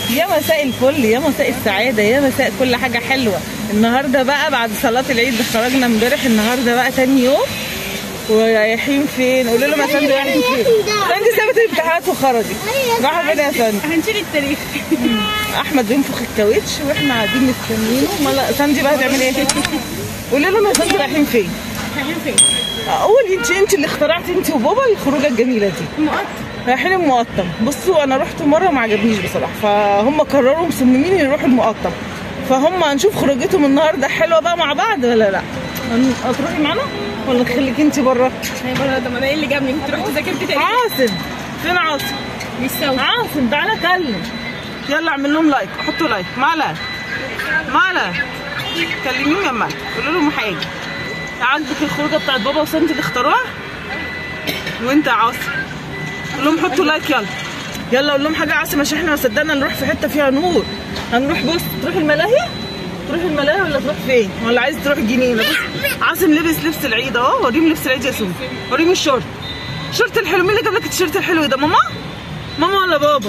يا مساء الفل يا مساء السعادة يا مساء كل حاجة حلوة النهاردة بقى بعد صلاة العيد خرجنا امبارح النهاردة بقى تاني يوم ورايحين فين؟ قولوا لهم يا ساندي رايحين فين؟ ساندي سابت الامتحانات وخرجت راحوا فين يا ساندي؟ هنشيل التاريخ احمد بينفخ الكاوتش واحنا قاعدين مستنيينه ملا ساندي بقى هتعمل ايه؟ قولي لهم يا ساندي رايحين فين؟ رايحين فين؟ قولي انت انت اللي اخترعتي انت وبابا الخروجه الجميله دي مقطع رايحين المقطم بصوا انا رحت مره ما عجبنيش بصراحه فهم قرروا مصممين يروحوا المقطم فهم هنشوف خروجتهم النهارده حلوه بقى مع بعض ولا لا هن- هتروحي معانا ولا تخليكي انت بره هي بره ده ما انا ايه اللي جابني كنت رحت ذاكرت تاريخ عاصم فين عاصم مش سوا عاصم تعالى كلم يلا اعمل لهم لايك حطوا لايك مالا مالا كلميهم يا مالا قولوا لهم حاجه عاجبك الخروجه بتاعت بابا وسنتي اللي اختاروها وانت يا عاصم قول لهم حطوا لايك يلا يلا قول لهم حاجه يا عاصم عشان احنا ما صدقنا نروح في حته فيها نور هنروح بص تروح الملاهي تروح الملاهي ولا تروح فين ولا عايز تروح جنينه بص عاصم لبس لبس العيد اهو وريهم لبس العيد يا سوم وريهم الشورت الشورت الحلو مين اللي جاب لك التيشيرت الحلو ده ماما ماما ولا بابا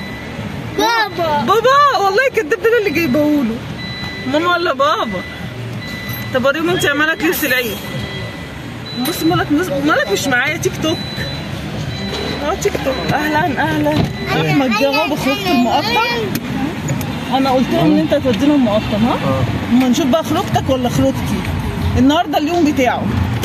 بابا بابا والله كداب ده اللي جايبه له ماما ولا بابا طب وريهم انت يا مالك لبس العيد بص مالك مالك مش معايا تيك توك اه تيك توك اهلا اهلا احمد جه اهو بخروجة المقطم انا قلت لهم ان انت هتودينا المقطم ها اما نشوف بقى خروجتك ولا خروجتي النهارده اليوم بتاعه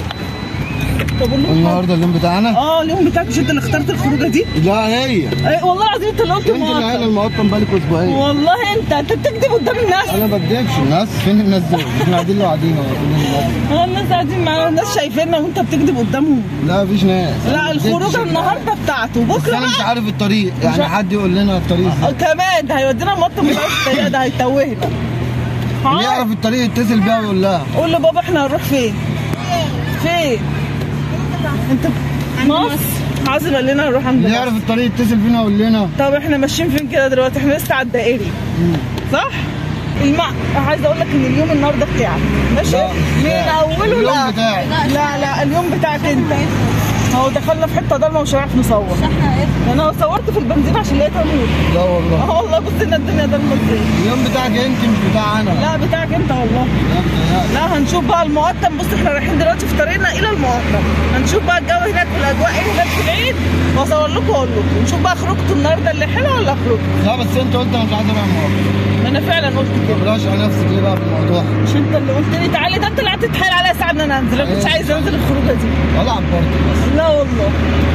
طب قول لهم حاجة. النهارده اليوم بتاعنا اه اليوم بتاعك مش انت اللي اخترت الخروجه دي لا هي اي والله العظيم انت اللي قلت انت اللي قايله المقطم المقطم بالك اسبوعين والله انت انت بتكذب قدام الناس انا ما بكدبش الناس فين الناس دول احنا قاعدين لوحدينا ولا كلنا لوحدنا. هو الناس قاعدين معانا الناس شايفيننا وانت بتكذب قدامهم لا مفيش ناس أنا لا ما بكدبش. الخروجه النهارده بتاعته بس بكره انا مش بقى عارف الطريق يعني حد يقول لنا الطريق ازاي آه، كمان ده هيودينا مطه مش عارف الطريقه ده هيتوهنا اللي ها؟ يعرف الطريق يتصل بيها ويقول لها قول لبابا احنا هنروح فين فين انت مصر عازم قال لنا هنروح عند اللي مصر. يعرف الطريق يتصل بينا ويقول لنا طب احنا ماشيين فين كده دلوقتي احنا لسه على الدائري صح المع... عايزه اقول لك ان اليوم النهارده بتاعك ماشي لا، مش من بتاعي. اوله اليوم لا بتاعي. لا لا اليوم بتاعك انت اهو دخلنا في حته ضلمه ومش هنعرف نصور انا صورت في البنزين عشان لقيتها نور لا والله اه والله بص لنا الدنيا ضلمه ازاي اليوم بتاعك انت مش بتاع انا لا بتاعك انت والله لا بتاعي. لا هنشوف بقى المقطم بص احنا رايحين دلوقتي في طريقنا الى المقطم هنشوف بقى الجو هناك والاجواء ايه هناك في العيد واصور لكم واقول لكم نشوف بقى خروجته النهارده اللي حلوه ولا خروجته لا بس انت قلت انا مش عايز ابقى موافق ما انا فعلا قلت كده بلاش على نفسك ليه بقى في الموضوع مش انت اللي قلت لي تعالي ده انت اللي قعدت تتحايل عليا ساعه ان انا انزل انا مش عايزه انزل الخروجه دي العب برضه بس لا والله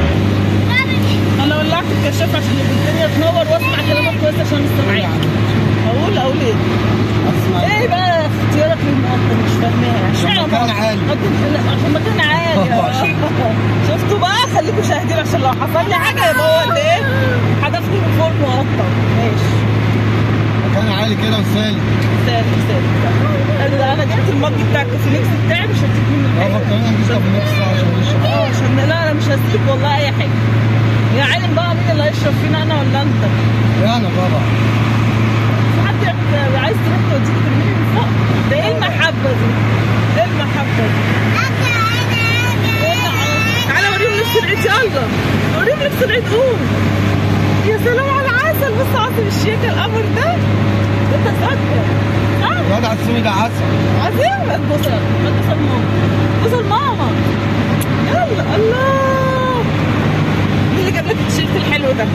انا ولعت الكشاف عشان الدنيا تنور واسمع كلامك كويس عشان مستمعين اقول اقول ايه اسمع ايه بقى اختيارك للمقطم مش فاهماها اشمعنى مكان مقطم؟ عالي. قد- لا، عشان مكان عالي آه، عشان- شفتوا بقى خليكم شاهدين عشان لو حصل لي حاجه يبقى هو اللي ايه حدفني من فوق المقطم ماشي مكان عالي كده وسالك سالك سالك انا انا جبت المج بتاع الكوفينكس بتاعي مش هديك منه اه حاجه فكرنا نجيب في نص ساعه عشان نشرب اه عشان لا انا مش هسيب والله اي حاجه يا عالم بقى مين اللي هيشرب فينا انا ولا انت انا بابا في حد يحت- عايز تروح توديك ترميني من فوق ده ايه المحبه دي ايه المحبه دي يلا عاصم. تعالى وريهم لبس العيد يلا وريهم لبس العيد قوم يا سلام على العسل بص عاصم الشيكه القمر ده انت صدق اه الواد عسومي ده عسل عظيم اتبصل اتبصل ماما اتبصل ماما يلا الله مين اللي جاب لك التيشيرت الحلو ده؟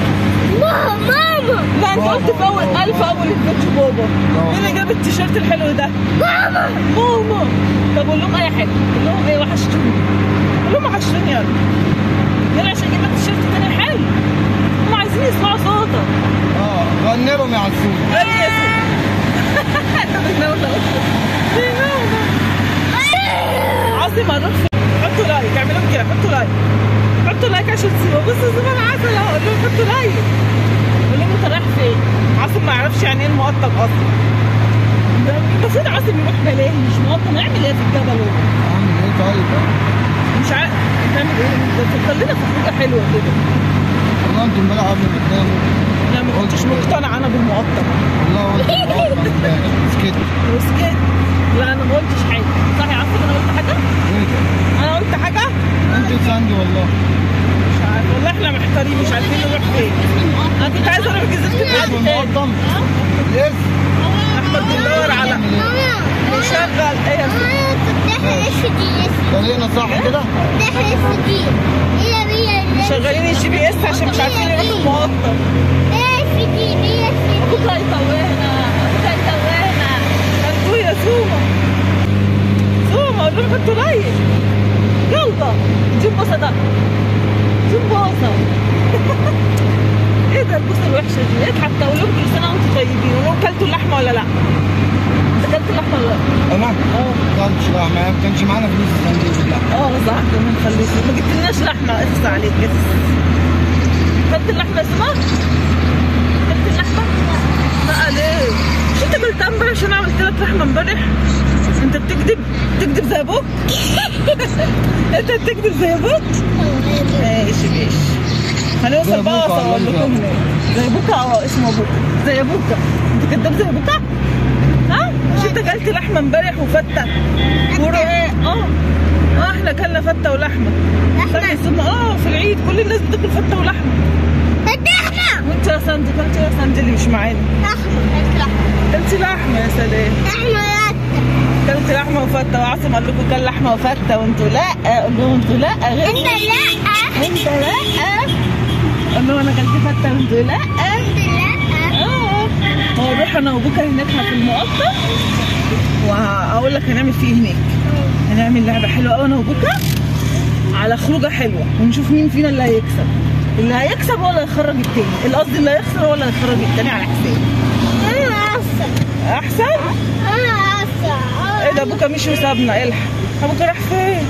ماما لا انت قلت في اول الف اول الفيديو بابا مين اللي جاب التيشيرت الحلو ده؟ ماما ماما طب قول لهم اي حاجه قول لهم ايه وحشتوني قول لهم وحشتوني يلا يلا عشان اجيب لك تيشيرت تاني حلو هم عايزين يسمعوا صوتك اه غني لهم يا عسومي غني يا سيدي بينونة بينونة عاصم هنروح فين؟ حطوا لايك اعملوا كده حطوا لايك حطوا لايك عشان تسيبوا بصوا زمان عسل اهو قول لهم حطوا لايك قول لهم انت رايح فين؟ عاصم ما يعرفش يعني ايه المقطم اصلا ده المفروض عاصم يروح ملاهي مش مقطم يعمل ايه في الجبل هو؟ عامل ايه طيب مش عارف تعمل ايه؟ ده خلينا في حاجه حلوه كده والله انت امبارح قبل ما تناموا لا ما كنتش مقتنعه انا بالمقطم والله قلت المقطم امبارح سكت وسكت لا انا ما قلتش حاجه صح يا عاصم انا قلت حاجه؟ ايه ده؟ انا قلت حاجه؟ انت ساندي والله مش عارف والله احنا محتارين مش عارفين نروح فين انا كنت عايزه اروح جزيره القرد تاني المقطم يس احمد بيدور على ماما بيشغل ايه يا ستي؟ ماما تفتح الاس دي طريقنا صح كده تفتح الاس دي هي هي شغالين الجي بي اس عشان مش عارفين يروحوا المقطم الاس دي هي ابوك هيتوهنا ابوك هيتوهنا انتوا يا سوما سوما قول لهم انتوا رايح يلا جيب بوسه ده جيب بوسه ايه ده البوسه الوحشه دي ايه حتى اقول لهم كل سنه وانتم طيبين قول لهم كلتوا اللحمه ولا لا؟ انت كلت اللحمه ولا لا؟ انا اه كانش لا ما كانش معانا فلوس عشان نجيب اللحمه اه صح كمان خليك ما جبتلناش لحمه اخس عليك اخس كلت اللحمه يا سما؟ كلت اللحمه؟ لا ليه؟ مش انت قلت امبارح عشان عملت لك لحمه امبارح؟ انت بتكذب بتكذب زي ابوك؟ انت بتكذب زي ابوك؟ ماشي ماشي هنوصل زي بقى أبوك اصور والله لكم فعلا. هناك. زي ابوك اه اسمه ابوك زي ابوك انت كداب زي ابوك ها مش انت اكلت لحمه امبارح وفته ورق اه اه احنا اكلنا فته ولحمه خلي السمنه اه في العيد كل الناس بتاكل فته ولحمه لحمة وانت يا ساندي كلت يا ساندي اللي مش معانا لحمة كلت لحمه يا سلام لحمة كلت لحمه وفته وعاصم قال لكم كل لحمه وفته وانتوا لا قول لهم انتوا لا غير انت لا انت لا قول لهم انا كلت فته وانتوا لا انت لا اه هنروح انا وبكره هناك في المقطم وهقول لك هنعمل فيه هناك هنعمل لعبه حلوه قوي انا وبكره على خروجه حلوه ونشوف مين فينا اللي هيكسب اللي هيكسب هو اللي هيخرج التاني القصدي اللي هيخسر هو اللي هيخرج التاني على حسابي انا اصلا احسن انا اصلا ايه ده ابوكا مشي وسابنا الحق ابوكا راح فين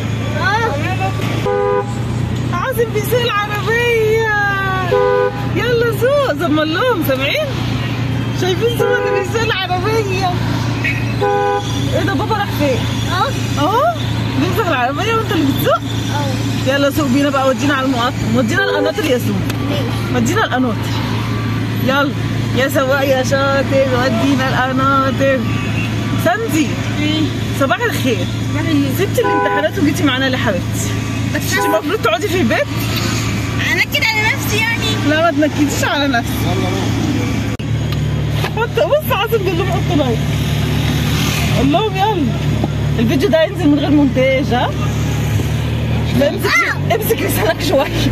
عازم بيسوق العربيه يلا سوق زمن لهم سامعين شايفين سوق اللي بيسوق العربيه ايه ده بابا راح فين اهو بيمسك العربيه وانت اللي بتسوق يلا سوق بينا بقى ودينا على المقطم ودينا القناطر يا سوق ودينا القناطر يلا يا سواق يا شاطر ودينا القناطر ساندي صباح الخير سبتي الامتحانات وجيتي معانا ليه يا حبيبتي بس انت المفروض تقعدي في البيت انا كده على نفسي يعني لا ما تنكديش على نفسك حتى بص عاصم بيقول لهم حطوا لايك قول لهم يلا الفيديو ده ينزل من غير مونتاج ها لا، امسك امسك لسانك شويه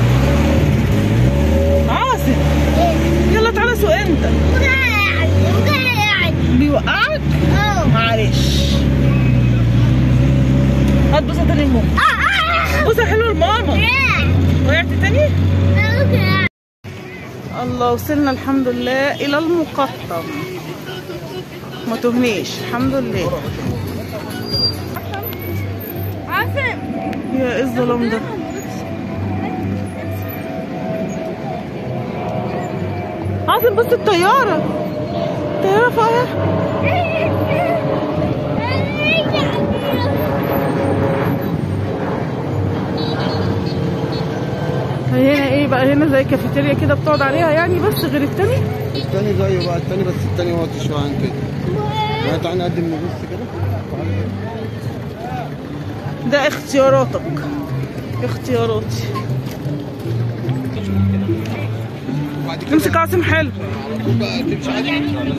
عاصم يلا تعالى سوق انت وقاعد وقاعد بيوقعك اه معلش هات بوسه تاني لماما اه بوسه حلوه لماما وقعت تاني الله وصلنا الحمد لله الى المقطم ما تهنيش الحمد لله عاصم يا ايه الظلام ده عاصم بص الطيارة الطيارة فوقها هنا ايه بقى هنا زي كافيتيريا كده بتقعد عليها يعني بس غير التاني التاني زيه بقى التاني بس التاني واطي شويه عن كده يعني تعالى نقدم نبص كده ده اختياراتك اختياراتي وبعد كده امسك عاصم حلو بقى تمشي عادي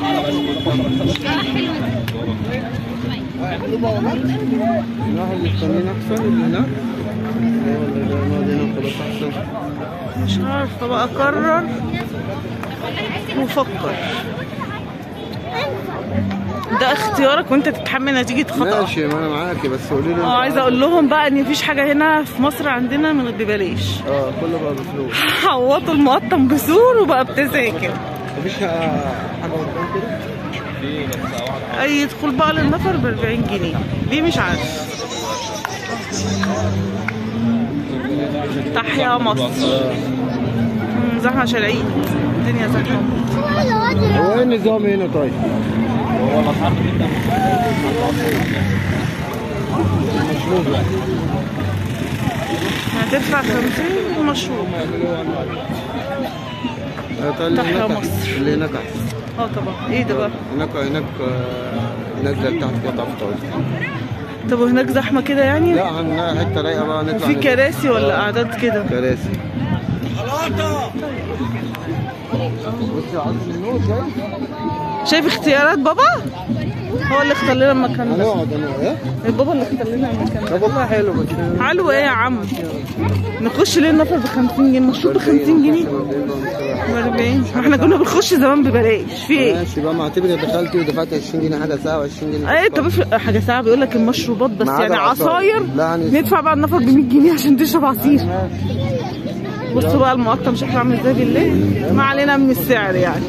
نروح المستنيين احسن اللي هناك ايوه ولا ده نقعد هنا خلاص احسن مش عارفة بقى أقرر وفكر ده اختيارك وانت تتحمل نتيجة خطأ ماشي ما انا معاكي بس قولي لي اه عايزة اقول لهم بقى ان مفيش حاجة هنا في مصر عندنا من ببلاش اه كله بقى بفلوس حوطوا المقطم بسور وبقى بتذاكر مفيش حاجه قدام كده اي دخول بقى للنفر ب 40 جنيه ليه مش عارف تحيا مصر مم، زحمة شرعية الدنيا زحمة هو ايه النظام هنا طيب؟ مشروب يعني هتدفع 50 ومشروب اللي تحيا هناك مصر. أحسن. اللي هناك احسن اه طبعا ايه ده بقى هناك هناك آه، نازله تحت قطع فطار طب وهناك زحمة كده يعني لا عندنا حته رايقه بقى نطلع وفي نت- كراسي ولا آه، قعدات كده كراسي بصي عايز النور جاي شايف اختيارات بابا هو اللي اختار لنا المكان ده هنقعد هنقعد ايه بابا اللي اختار لنا المكان ده طب والله حلو بس حلو ايه يا عم نخش ليه النفر ب 50 جنيه مشروب ب 50 جنيه ب 40 احنا كنا بنخش زمان ببلاش في ايه ماشي بقى ما اعتبري دخلتي ودفعت 20 جنيه حاجه ساعه و20 جنيه ايه طب افرق حاجه ساعه بيقول لك المشروبات بس ما عدا يعني عصاير. عصاير لا، يعني- ندفع بقى النفر ب 100 جنيه عشان تشرب عصير بصوا بقى المقطم شكله عامل ازاي بالليل ما علينا من السعر يعني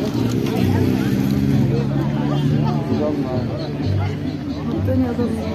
الدنيا ضلمة.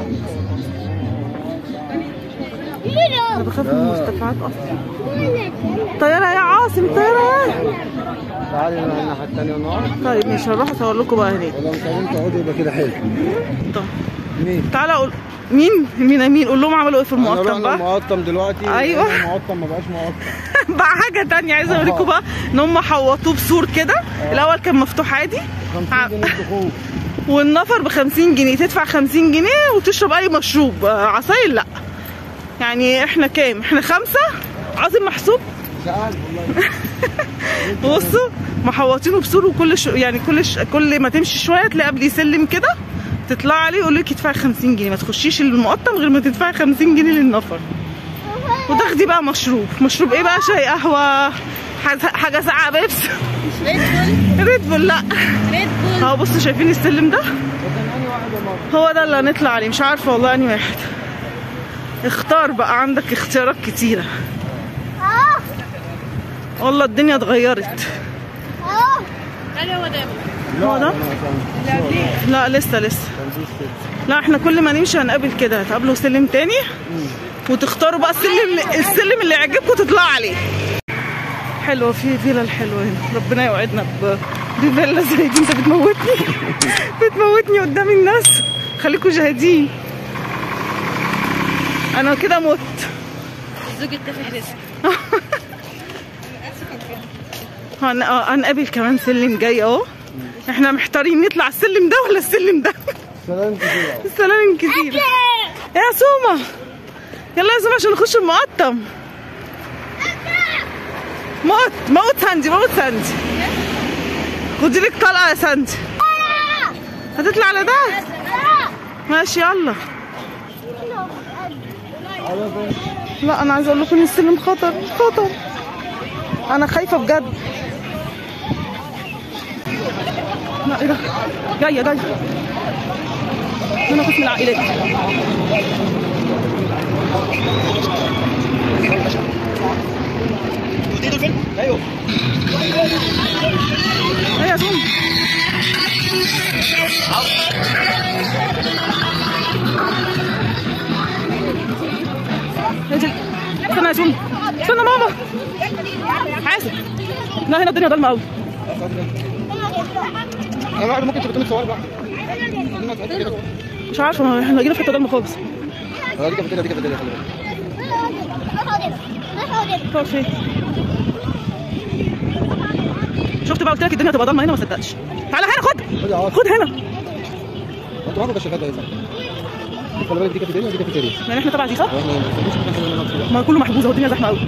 انا بخاف من المرتفعات اصلا طيارة يا عاصم الطيارة اهي. تعالي نروح الناحيه الثانيه ونقعد طيب مش هنروح اصور لكم بقى هناك ولا مش عايزين تقعدوا يبقى كده حلو طب مين؟ تعالى قول مين مين مين قول لهم عملوا ايه في احنا المقطم رحنا بقى المقطم دلوقتي أيوة. المقطم ما بقاش مقطم بقى حاجة تانية عايزة اوريكم بقى ان هم حوطوه بسور كده الاول كان مفتوح عادي 50 جنيه الدخول والنفر ب 50 جنيه تدفع 50 جنيه وتشرب اي مشروب آه، عصاير لا يعني احنا كام احنا خمسة عظيم محسوب سأل والله بصوا محوطينه بسور وكل ش... يعني كل ش... كل ما تمشي شويه تلاقي قبل يسلم كده تطلع عليه يقول لك ادفعي 50 جنيه ما تخشيش المقطم غير ما تدفعي 50 جنيه للنفر وتاخدي بقى مشروب مشروب ايه بقى شاي قهوه حاجه حاجة ساقعه بيبس ريد بول ريد بول لا ريد بول اهو بصوا شايفين السلم ده هو ده اللي هنطلع عليه مش عارفه والله اني واحد اختار بقى عندك اختيارات كتيره اه والله الدنيا اتغيرت اه هل هو ده هو ده لا لسه لسه لا احنا كل ما نمشي هنقابل كده هتقابلوا سلم تاني وتختاروا بقى السلم السلم اللي يعجبكم تطلعوا عليه حلوه في فيلا الحلوه هنا ربنا يوعدنا ب- بفيلا زي دي انت بتموتني بتموتني قدام الناس خليكم شاهدين انا كده مت زوج اتفق رزق هن... آه، هنقابل كمان سلم جاي اهو احنا محتارين نطلع السلم ده ولا السلم ده سلام كتير السلام كتير يا سومة يلا يا سومة عشان نخش المقطم موت موت ساندي موت ساندي خدي لك طلقة يا ساندي هتطلع على ده ماشي يلا لا انا عايزه اقول لكم ان السلم خطر خطر انا خايفه بجد لا ايه ده جايه جايه انا قسم العائلات ايوه ايه يا سوم انزل استنى يا سوم استنى ماما حاسب لا هنا الدنيا ضلمه قوي انا واحد ممكن تبقى تصور بقى مش عارفه ما احنا جينا في حته ضلمه خالص اه دي كافيتيريا دي كافيتيريا خلي بالك طب فين شفت بقى قلت لك الدنيا تبقى ضلمه هنا ما صدقتش تعالى هنا خد خد يا عاصم خد هنا انت معاكم كشافات يا خلي بالك دي كافيتيريا ودي كافيتيريا يعني احنا تبع دي صح؟ واحنا ما بنستناش مكان خلينا نقعد فيه. ما كله محجوز اهو الدنيا زحمه قوي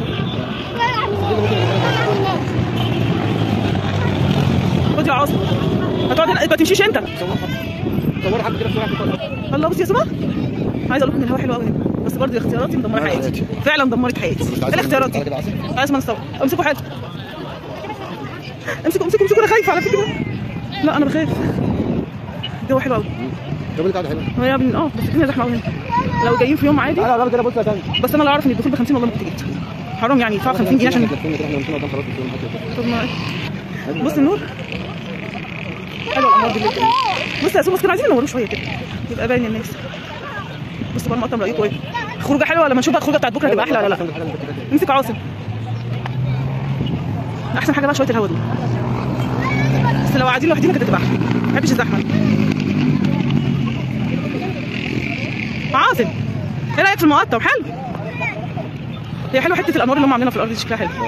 خد يا عاصم هتقعد هنا ما تمشيش انت صور حد كده بسرعه الله بص يا سما عايزه اقول لكم ان الهوا حلو قوي هنا بس برضه اختياراتي مدمره حياتي فعلا دمرت حياتي ايه الاختيارات دي؟ عايز ما نستوعب امسكوا حاجه امسكوا امسكوا امسكوا انا خايفه على فكره لا انا بخاف الجو حلو قوي طب انت قاعد حلو هو يا ابني اه بس الدنيا زحمه قوي هنا لو جايين في يوم عادي انا الراجل ده بص يا تاني بس انا لو اعرف ان الدخول ب 50 والله ما كنت جيت حرام يعني يدفع 50 جنيه عشان طب ما بص النور حلو الانوار بالليل كده. بص يا سوس بس كانوا عايزين ينوروه شويه كده يبقى باين للناس بص بقى المقطم رايكم ايه خروجه حلوه ولا ما نشوف بقى الخروجه بتاعت بكره هتبقى احلى ولا لا امسك عاصم احسن حاجه بقى شويه الهوا دول بس لو قاعدين لوحدينا كانت هتبقى احلى ما بحبش الزحمه عاصم ايه رايك في المقطم حلو هي حلوه حته الانوار اللي هم عاملينها في الارض دي شكلها حلو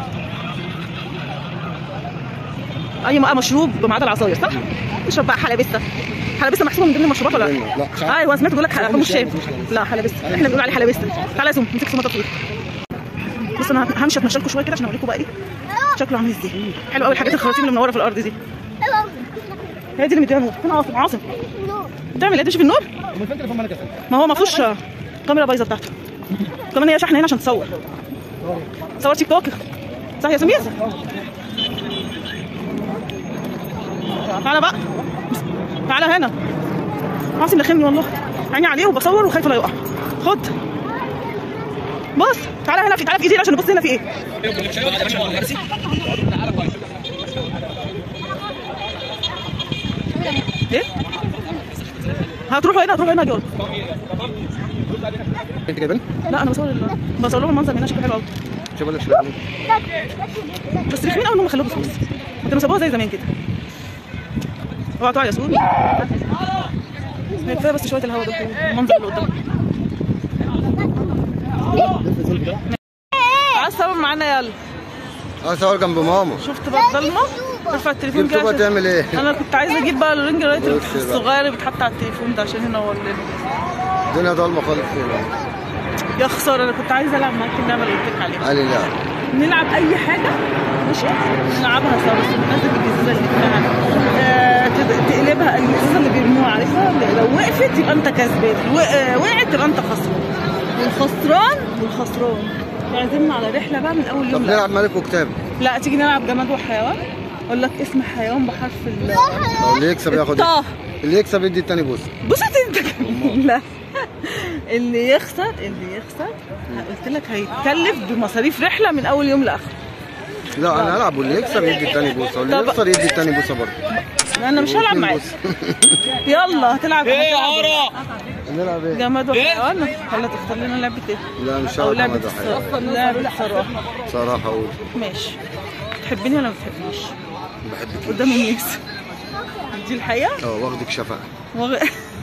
اي بقى مشروب ما عدا العصاير صح؟ اشرب بقى حلبسه حلبسه محسوبه من ضمن المشروبات ولا لا؟ لا مش عارف. ايوه سمعت بيقول لك حلبسه مش مش شايف مش حلبسة. لا حلبسه احنا بنقول عليه حلبسه تعالى يا سم امسك سمطه طويل بص انا همشي اتمشى لكم شويه كده عشان اوريكم بقى ايه شكله عامل ازاي حلو قوي الحاجات الخراطيم اللي منوره في الارض دي هي دي اللي مديها نور فين عاصم عاصم بتعمل ايه تشوف النور ما هو ما فيهوش آه، كاميرا بايظه بتاعته كمان هي شحن هنا عشان تصور تصور تيك توك صح يا سمير تعالى بقى تعالى هنا عاصم داخلني والله عيني عليه وبصور وخايفه لا يقع خد بص تعالى هنا في تعالى في ايدي عشان نبص هنا في ايه ايه هتروحوا هنا هتروحوا هنا جول انت جايبين؟ لا انا بصور ال- بصور لهم المنظر من هنا شكله حلو قوي شوف لك شويه بس رخمين قوي انهم خلوه بفلوس ما كانوا سابوها زي زمان كده اوعى تقع يا سوري هي كفايه بس شويه الهواء ده المنظر اللي قدام تعال صور معانا يلا اه صور جنب ماما شفت بقى الضلمه ارفع التليفون جبت كده بقى عشان- تعمل ايه؟ انا كنت عايزه اجيب بقى الرينج لايت بص بقى. الصغير اللي بيتحط على التليفون ده عشان ينور لنا الدنيا ضلمه خالص فين يا خساره انا كنت عايزه العب معاك اللعبه اللي قلت لك عليها قال لي لا نلعب اي حاجه ماشي نلعبها سوا بس ننزل الجزيره اللي بتاعنا آه تد- تقلبها الجزيره اللي بيرموها عارفها لو وقفت يبقى انت كسبان و- آه، وقعت يبقى انت خسران والخسران والخسران يعزمنا على رحله بقى من اول طب يوم نلعب ملك وكتاب لا تيجي نلعب جماد وحيوان اقول لك اسم حيوان بحرف ال لو اللي يكسب ياخد ايه؟ الطه اللي يكسب يدي التاني بوس بص انت كمان. لا اللي يخسر اللي يخسر قلت لك هيتكلف بمصاريف رحله من اول يوم لاخر لا انا هلعب واللي يكسب يدي التاني بوسه واللي طب- يخسر يدي التاني بوسه برضه انا مش هلعب معاك يلا هتلعب ايه يا نلعب ايه؟ جماد وحيوان ولا تختار لنا لعبه ايه؟ لا مش او هلعب لعبه جماد وحيوان. الصراحه لعبه الصراحه صراحه اقول ماشي تحبني ولا ما بتحبنيش؟ بحبك قدام مين يكسب؟ دي الحقيقه؟ اه واخدك شفقه وغ...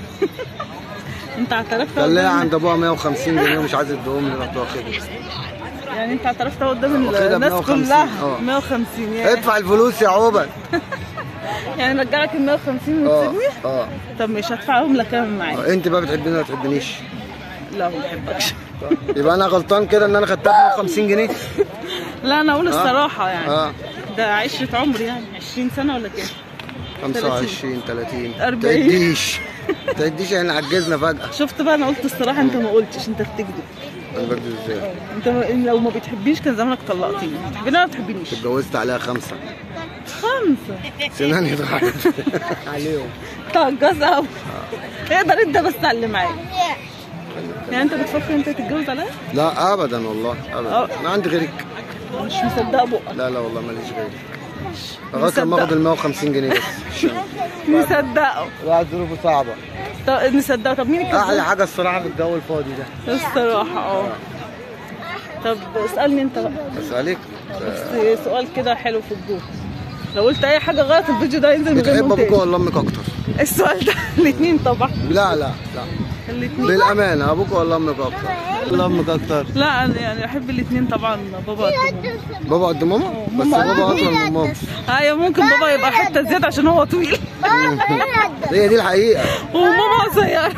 انت اعترفت كان ليا قدام- عند ابوها 150 جنيه ومش عايز اديهم لي رحت واخدهم يعني انت اعترفت قدام واخدها ب الناس 150. كلها اه. 150 يعني ادفع الفلوس يا عوبل يعني رجعلك ال 150 اه وتسيبني؟ اه طب مش هدفعهم لك كمان معايا آه. انت بقى بتحبني ولا بتحبنيش؟ لا ما بحبكش يبقى انا غلطان كده ان انا خدتها ب 150 جنيه لا انا اقول الصراحه يعني اه ده عشرة عمر يعني 20 سنه ولا كام 25 30 40. تعديش تعديش احنا عجزنا فجأة شفت بقى انا قلت الصراحه انت ما قلتش انت بتكذب انا بكذب ازاي؟ انت ما- لو ما بتحبنيش كان زمانك طلقتني بتحبني ولا ما بتحبنيش اتجوزت عليها خمسة خمسه سناني ضاعت عليهم طقص قوي اقدر انت بس على اللي معاك يعني انت بتفكر انت تتجوز عليا لا ابدا والله ابدا اه. انا عندي غيرك مش مصدقه بقك لا لا والله ماليش غيرك لغايه لما اخد ال 150 جنيه بس عشان نصدقه الواحد ظروفه صعبه طب نصدقه طب مين احلى الكذاب حاجه الصراحه في الجو الفاضي ده الصراحه اه طب اسالني انت بقى اسالك بس سؤال كده حلو في الجو لو قلت اي حاجه غلط الفيديو ده ينزل من غير بتحب ابوك مونتاج ولا امك اكتر؟ السؤال ده الاثنين طبعا لا لا لا الاثنين بالامانه ابوك ولا امك اكتر؟ ولا امك اكتر؟ لا انا يعني احب الاثنين طبعا بابا قد ماما. بابا قد ماما؟ بس بابا اطول من ماما ايوه ممكن بابا يبقى حته زياده عشان هو طويل هي دي الحقيقه وماما قصيره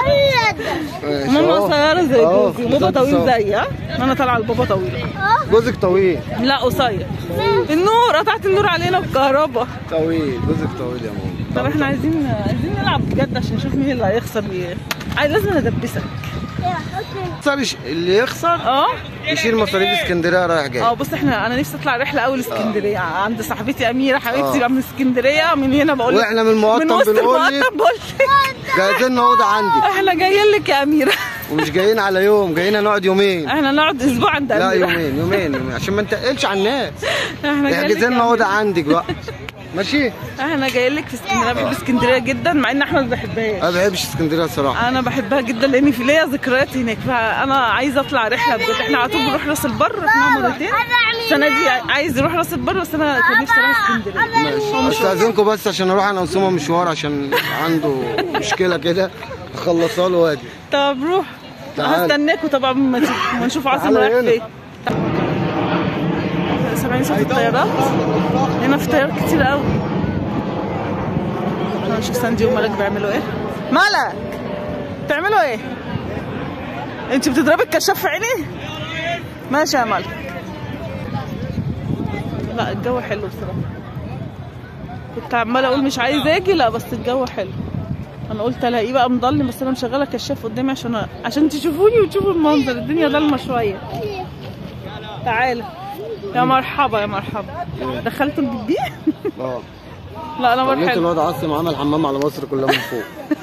ماشي ماما أهو. قصيره زي أهو، جوزي وبابا بالظبط طويل أهو. زيي ها انا طالعه لبابا طويل جوزك طويل لا قصير النور قطعت النور علينا بالكهرباء طويل جوزك طويل يا ماما طب احنا عايزين عايزين نلعب بجد عشان نشوف مين اللي هيخسر بيه عايز لازم ادبسك يخسر يش- اللي يخسر اه يشيل مصاريف اسكندريه رايح جاي اه بص احنا انا نفسي اطلع رحله اول اسكندريه عند صاحبتي اميره حبيبتي آه. بقى من اسكندريه من هنا بقول لك واحنا من المقطم من وسط بنقول لك المقطم بقول لك جايزين اوضه عندك احنا جايين لك يا اميره ومش جايين على يوم جايين نقعد يومين احنا نقعد اسبوع عند لا اميره يومين يومين يومين عشان ما نتقلش على الناس احنا جايين لك احجز لنا يا اوضه أميرة. عندك بقى ماشي احنا جايين لك في اسكندريه بحب اسكندريه جدا مع ان احمد ما بيحبهاش انا ما بحبش اسكندريه الصراحه انا بحبها جدا لان في ليا ذكريات هناك فانا عايزه اطلع رحله بجد احنا على طول بنروح راس البر رحناها مرتين السنه دي عايز يروح راس البر بس انا كان نفسي اروح اسكندريه ماشي استاذنكم بس عشان اروح انا وسومه مشوار عشان عنده مشكله كده اخلصها له واجي طب روح تعال. هستناكوا طبعا ما تشوف- ما نشوف عاصم تعال رايح هنا. فين سامعين صوت الطيارات هنا في طيارات كتير قوي نشوف ساندي وملك بيعملوا ايه ملك بتعملوا ايه انت بتضربي الكشاف في عيني ماشي يا ملك لا الجو حلو بصراحه كنت عماله اقول مش عايز اجي لا بس الجو حلو انا قلت الاقيه بقى مضلم بس انا مشغله كشاف قدامي عشان عشان تشوفوني وتشوفوا المنظر الدنيا ضلمه شويه تعالى يا مرحبا يا مرحبا دخلتوا البيبي اه لا انا خليت مرحبا الواد عاصم عمل حمام على مصر كلها من فوق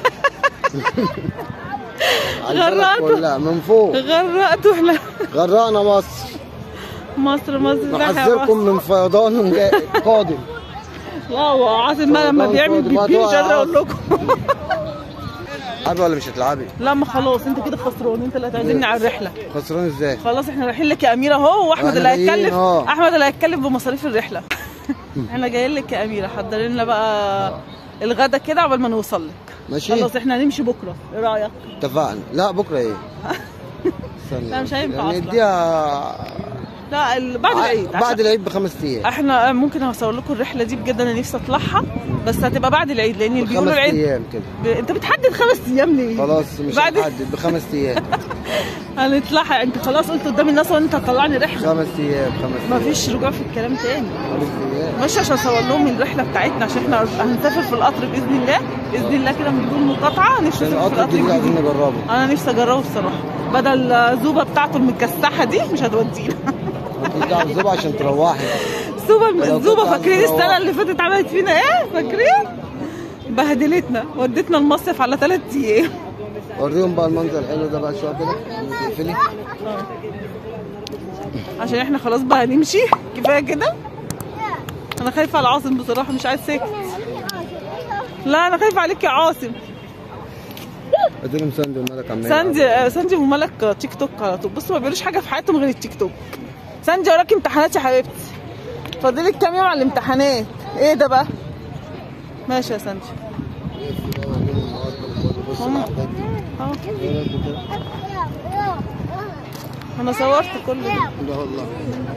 على البلد غرقته. كلها من فوق غرقتوا احنا غرقنا مصر مصر مصر زحمة نحذركم من فيضان جاي- قادم لا هو عاصم بقى لما طبعاً بيعمل فاضي، ما بيبي مش تقع قادره اقول يا لكم تلعبي ولا مش هتلعبي؟ لا ما خلاص انت كده خسران انت اللي هتعزمني على الرحله خسران ازاي؟ خلاص احنا رايحين لك يا اميره اهو واحمد احنا اللي جايين هيتكلف اهو. احمد اللي هيتكلف بمصاريف الرحله احنا جايين لك يا اميره حضر لنا بقى الغدا كده عقبال ما نوصل لك ماشي؟ خلاص احنا هنمشي بكره ايه رايك اتفقنا لا بكره ايه؟ استنى. لا، مش هينفع يعني أصلاً. اديها لا ال- بعد العيد بعد عشان العيد بخمس ايام احنا ممكن هصور لكم الرحله دي بجد انا نفسي اطلعها بس هتبقى بعد العيد لان اللي بيقولوا بخمس العيد ايام كده ب... انت بتحدد خمس ايام ليه؟ خلاص مش بعد هنحدد بخمس ايام هنطلعها انت خلاص قلت قدام الناس وانت هتطلعني رحله خمس ايام خمس ما ايام فيش رجوع في الكلام تاني خمس ايام ماشي عشان اصور لهم الرحله بتاعتنا عشان احنا هنسافر في القطر باذن الله باذن الله كده من بدون مقاطعه نفسي عشان اسافر في القطر القطر الجديد عايزين الجديد نجربه انا نفسي اجربه بصراحه بدل الزوبه بتاعته المتكسحه دي مش هتودينا ترجع الزبع عشان تروحي الزوبه ولو الزوبه كنت عايز فاكرين تروح. السنه اللي فاتت عملت فينا ايه فاكرين بهدلتنا ودتنا المصيف على ثلاث ايام وريهم بقى المنظر الحلو ده بقى شويه كده تقفلي عشان احنا خلاص بقى هنمشي كفايه كده انا خايفه على عاصم بصراحه مش عايز ساكت لا انا خايفه عليك يا عاصم اديلهم ساندي ومالك عمال ساندي آه، ساندي وملك تيك توك على طول بصوا ما بيقولوش حاجه في حياتهم غير التيك توك ساندي وراكي امتحانات يا حبيبتي فاضلك كام يوم على الامتحانات ايه ده بقى ماشي يا ساندي بص هم- الأحداث دي. اه إيه رأيك كده؟ انا صورت كل ده لا والله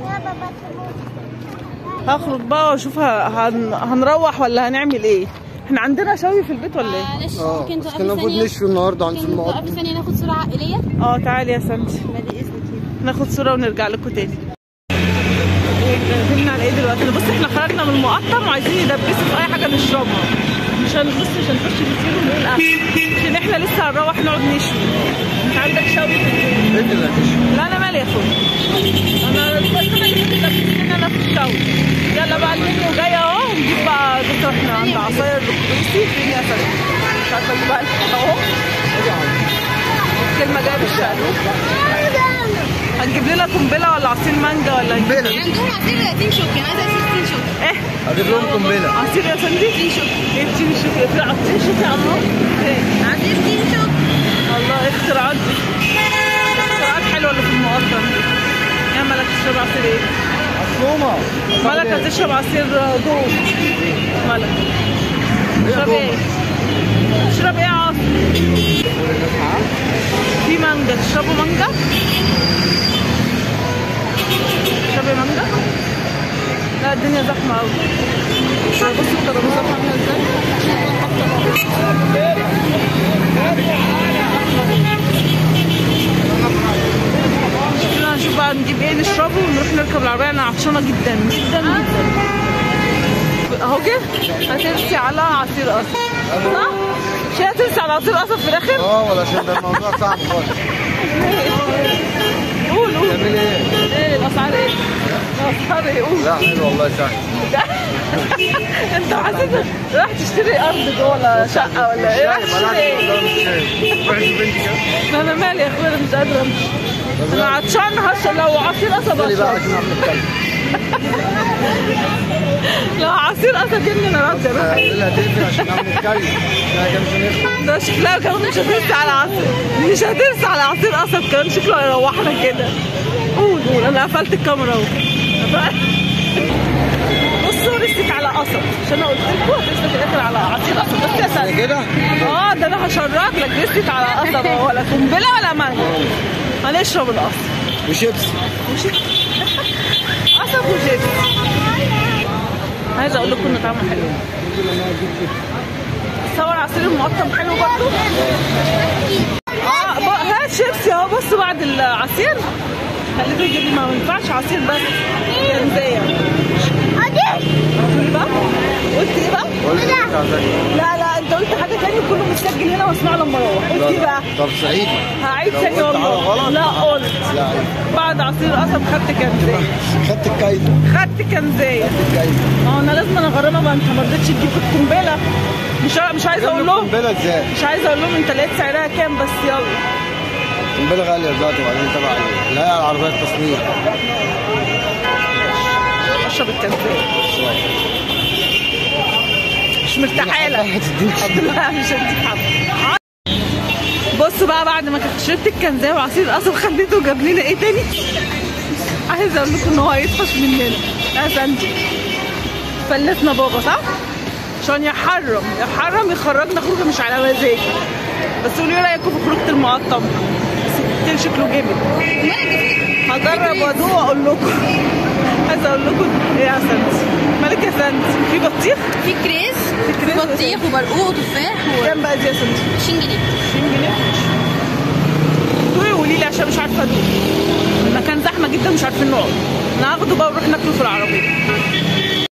هخرج بقى واشوف ه- هن... هنروح ولا هنعمل ايه احنا عندنا شوي في البيت ولا ايه معلش اه ممكن بس توقفي كان المفروض ثانية نشوي النهارده عند ممكن المقط توقفي ثانية ناخد صورة عائلية اه تعالي يا ساندي بعد إذنك ناخد صورة ونرجع لكم تاني جاهزين على ايه دلوقتي بص احنا خرجنا من المقطم وعايزين ندبسوا في اي حاجة نشربها مش هنبص مش هنخش نسير ونقول اكل عشان احنا لسه هنروح نقعد نشوي انت عندك شوي في البيت انت اللي هتشوي لا انا مالي يا اخويا انا بس انا اللي كنت لابسين انا في الشوي يلا بقى المنيو جاي اهو نجيب بقى بص احنا عند عصاير القدوسي فين يا سلام مش عارفه اجيب بقى اهو الكلمه جايه بالشقلوب هتجيب لنا قنبله ولا عصير مانجا ولا هنجيب قنبله عندهم عصير تين شوك انا عايزه عصير تين شوك ايه هجيب لهم قنبله عصير يا سندي تين شوك ايه تين شوك في عصير شوك يا عمو ايه عصير تين شوك الله ايه اختراعات دي اختراعات حلوه اللي في المقطم يا مالك تشرب عصير ايه عصومه مالك هتشرب عصير جوز مالك تشرب ايه تشرب ايه يا عاصم في مانجا تشربوا مانجا تشربي مانجا لا الدنيا زحمه قوي بصوا الترابيزات عامله ازاي شكلنا هنشوف بقى نجيب ايه نشربه ونروح نركب العربية انا عطشانة جدا جدا جدا اهو كده هترسي على عصير قصب صح؟ مش هي هترسي على عصير قصب في الاخر؟ اه ولا عشان ده الموضوع صعب خالص قول قول تعمل ايه؟ ايه الاسعار ايه؟ الاسعار ايه قول لا حلو والله سهل انت حاسس راح تشتري ارض جوه ولا شقة ولا ايه؟ راح تشتري ايه؟ لا انا مالي يا اخويا انا مش قادرة امشي انا عطشان هشرب لو عصير قصب قولي بقى هشرب عشان نعرف نتكلم لو عصير قصب يا ابني انا راضية اروح اللي هتقفل عشان نعرف نتكلم لا كان مش هنخلص ده شكلها كمان مش هترسي على عصير مش هترسي على عصير قصب كمان شكله هيروحنا كده قول قول انا قفلت الكاميرا اهو بصوا رست على قصب عشان انا قلت لكم هترسي في الاخر على عصير قصب بس يا سلام كده اه ده انا هشرك لك رست على قصب اهو ولا قنبله ولا مانجا هنشرب القصب وشيبسي مش قصب وجبس عايزه اقول لكم ان طعمه حلو تصور عصير المقطم حلو برضه اه ب- هات شيبسي اهو بص بعد العصير خليته يجيب لي ما ينفعش عصير بس جنزية ايه بقى؟ قلت ايه بقى؟ قلت بتاع زكي لا لا انت قلت حاجه تاني كله مسجل هنا واسمعه لما اروح قلت ايه بقى؟ طب صعيدي هعيد لو تاني قلت والله حاجة غلط؟ لا قلت لا عيب. بعد عصير قصب خدت كنزايه خدت الكايزة خدت كنزايه الكايزة اه انا لازم انا اغرمها ما انت ما رضيتش تجيب القنبله مش مش عايزه اقول لهم قنبلة ازاي؟ مش عايزه اقول لهم انت لقيت سعرها كام بس يلا قنبلة غالية دلوقتي وبعدين تبع ال- لا هي العربية التصنيع اشرب الكنزايه مش مرتاحه لك هتديني حد لا مش هديك حبه بص بقى بعد ما كنت شربت الكنزايه وعصير القصب خليته جاب لنا ايه تاني عايزه اقول لكم ان هو هيطفش مننا يا سندي فلسنا بابا صح عشان يحرم يحرم يخرجنا خروجه مش على مزاجي بس قولوا لي رايكم في خروجه المقطم بس الكتير شكله جامد هجرب وادوق واقول لكم عايزه اقول لكم ايه يا سندي مالك يا سندي في بطيخ في كريس في كريس بطيخ وبرقوق وتفاح كام بقى دي يا سندي و20 جنيه 20 جنيه دوقي وقولي لي عشان مش عارفه ادوق المكان زحمه جدا مش عارفين نقعد ناخده بقى ونروح ناكله في العربيه